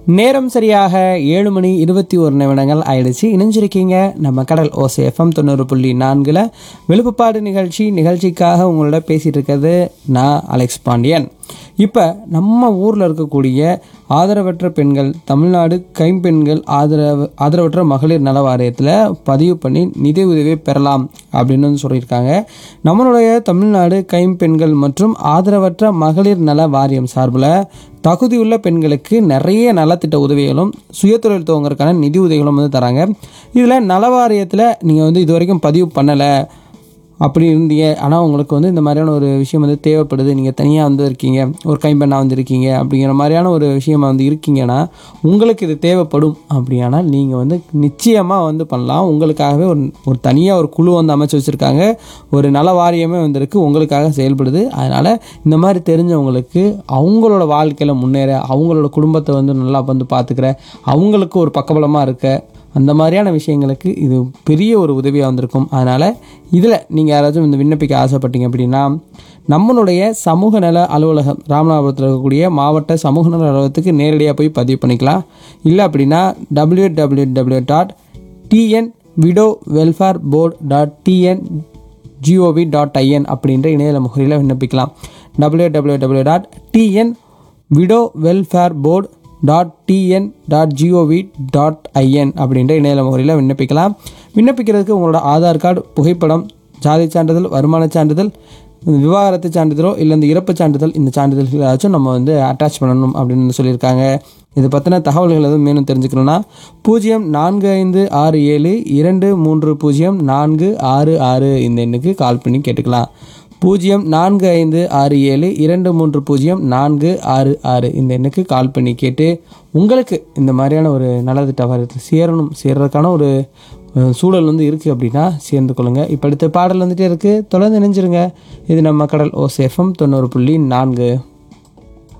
நேரம் சரியாக ஏழு மணி இருபத்தி ஒரு நிமிடங்கள் ஆயிடுச்சு இணைஞ்சிருக்கீங்க நம்ம கடல் ஓசை எஃப்எம் தொண்ணூறு புள்ளி நான்கில் விழுப்புப்பாடு நிகழ்ச்சி நிகழ்ச்சிக்காக உங்களோட பேசிகிட்டு இருக்கிறது நான் அலெக்ஸ் பாண்டியன் இப்போ நம்ம ஊரில் இருக்கக்கூடிய ஆதரவற்ற பெண்கள் தமிழ்நாடு கைம்பெண்கள் ஆதரவு ஆதரவற்ற மகளிர் நல வாரியத்தில் பதிவு பண்ணி நிதி உதவி பெறலாம் அப்படின்னு வந்து சொல்லியிருக்காங்க நம்மளுடைய தமிழ்நாடு கைம்பெண்கள் மற்றும் ஆதரவற்ற மகளிர் நல வாரியம் சார்பில் தகுதியுள்ள பெண்களுக்கு நிறைய நலத்திட்ட உதவிகளும் சுயதொழில் துவங்கறதுக்கான நிதி உதவிகளும் வந்து தராங்க இதில் நல வாரியத்தில் நீங்கள் வந்து இது வரைக்கும் பதிவு பண்ணலை அப்படி இருந்தீங்க ஆனால் உங்களுக்கு வந்து இந்த மாதிரியான ஒரு விஷயம் வந்து தேவைப்படுது நீங்கள் தனியாக வந்து இருக்கீங்க ஒரு கைம்பெண்ணாக வந்து இருக்கீங்க அப்படிங்கிற மாதிரியான ஒரு விஷயமா வந்து இருக்கீங்கன்னா உங்களுக்கு இது தேவைப்படும் அப்படியானால் நீங்கள் வந்து நிச்சயமாக வந்து பண்ணலாம் உங்களுக்காகவே ஒரு ஒரு தனியாக ஒரு குழு வந்து அமைச்சு வச்சுருக்காங்க ஒரு நல வாரியமே வந்திருக்கு உங்களுக்காக செயல்படுது அதனால் இந்த மாதிரி தெரிஞ்சவங்களுக்கு அவங்களோட வாழ்க்கையில் முன்னேற அவங்களோட குடும்பத்தை வந்து நல்லா வந்து பார்த்துக்கிற அவங்களுக்கு ஒரு பக்கபலமாக இருக்க அந்த மாதிரியான விஷயங்களுக்கு இது பெரிய ஒரு உதவியாக வந்திருக்கும் அதனால் இதில் நீங்கள் யாராச்சும் இந்த விண்ணப்பிக்க ஆசைப்பட்டீங்க அப்படின்னா நம்மளுடைய சமூக நல அலுவலகம் ராமநாதபுரத்தில் இருக்கக்கூடிய மாவட்ட சமூக நல அலுவலகத்துக்கு நேரடியாக போய் பதிவு பண்ணிக்கலாம் இல்லை அப்படின்னா W W W dot TN widow welfare board dot TN GOV dot IN அப்படின்ற இணையதள முகவரியில் விண்ணப்பிக்கலாம் W W W dot TN widow welfare board dot TN dot GOV dot IN அப்படின்ற இணையதள முகவரியில் விண்ணப்பிக்கலாம் விண்ணப்பிக்கிறதுக்கு உங்களோட ஆதார் கார்டு புகைப்படம் ஜாதி சான்றிதழ் வருமான சான்றிதழ் விவாகரத்து சான்றிதழோ இல்லை இந்த இறப்பு சான்றிதழ் இந்த சான்றிதழ்கள் ஏதாச்சும் நம்ம வந்து அட்டாச் பண்ணணும் அப்படின்னு சொல்லியிருக்காங்க இது பற்றின தகவல்கள் எதுவும் மேலும் தெரிஞ்சுக்கணும்னா பூஜ்ஜியம் நான்கு ஐந்து ஆறு ஏழு இரண்டு மூன்று பூஜ்ஜியம் நான்கு ஆறு ஆறு இந்த எண்ணுக்கு கால் பண்ணி கேட்டுக்கலாம் பூஜ்ஜியம் நான்கு ஐந்து ஆறு ஏழு இரண்டு மூன்று பூஜ்ஜியம் நான்கு ஆறு ஆறு இந்த எண்ணுக்கு கால் பண்ணி கேட்டு உங்களுக்கு இந்த மாதிரியான ஒரு நலத்திட்ட வாரியத்தில் சேரணும் சேர்றதுக்கான ஒரு அஹ், சூழல் வந்து இருக்குது அப்படின்னா சேர்ந்து கொள்ளுங்கள் இப்போ அடுத்த பாடல் வந்துட்டே இருக்குது தொடர்ந்து நினைஞ்சிருங்க இது நம்ம கடல் ஓ சேஃபம் தொண்ணூறு புள்ளி நான்கு